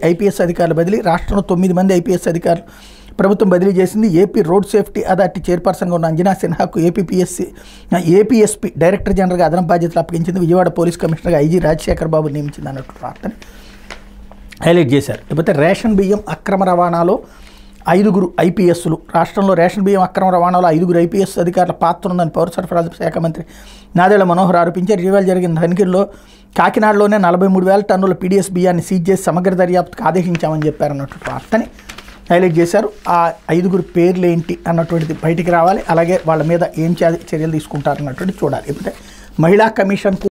IPS అధికారుల బదిలీ రాష్ట్రంలో తొమ్మిది మంది ఐపీఎస్ అధికారులు ప్రభుత్వం బదిలీ చేసింది ఏపీ రోడ్ సేఫ్టీ అథారిటీ చైర్పర్సన్గా ఉన్న అంజనా సిన్హాకు ఏపీపీఎస్సీ ఏపీఎస్పీ డైరెక్టర్ జనరల్గా అదనపు బాధ్యతలు అప్పగించింది విజయవాడ పోలీస్ కమిషనర్గా ఐజీ రాజశేఖర్ బాబు నియమించింది అన్నట్టు వార్తని హైలైట్ చేశారు లేకపోతే రేషన్ బియ్యం అక్రమ రవాణాలో ఐదుగురు ఐపీఎస్లు రాష్ట్రంలో రేషన్ బియ్యం అక్రమ రవాణాలో ఐదుగురు ఐపీఎస్ అధికారుల పాత్ర ఉందని పౌర సరఫరాల శాఖ మంత్రి నాదేళ్ల మనోహర్ ఆరోపించారు ఇటీవల జరిగిన తనిఖీల్లో కాకినాడలోనే నలభై మూడు వేల టన్నుల పీడీఎస్ బియ్యాన్ని సీజ్ చేసి సమగ్ర దర్యాప్తుకు ఆదేశించామని చెప్పారు అన్నటువంటి వార్తని హైలైట్ చేశారు ఆ ఐదుగురు పేర్లు ఏంటి అన్నటువంటిది బయటికి రావాలి అలాగే వాళ్ళ మీద ఏం చర్య- చర్యలు తీసుకుంటారు అన్నటువంటి చూడాలి లేకపోతే మహిళా కమిషన్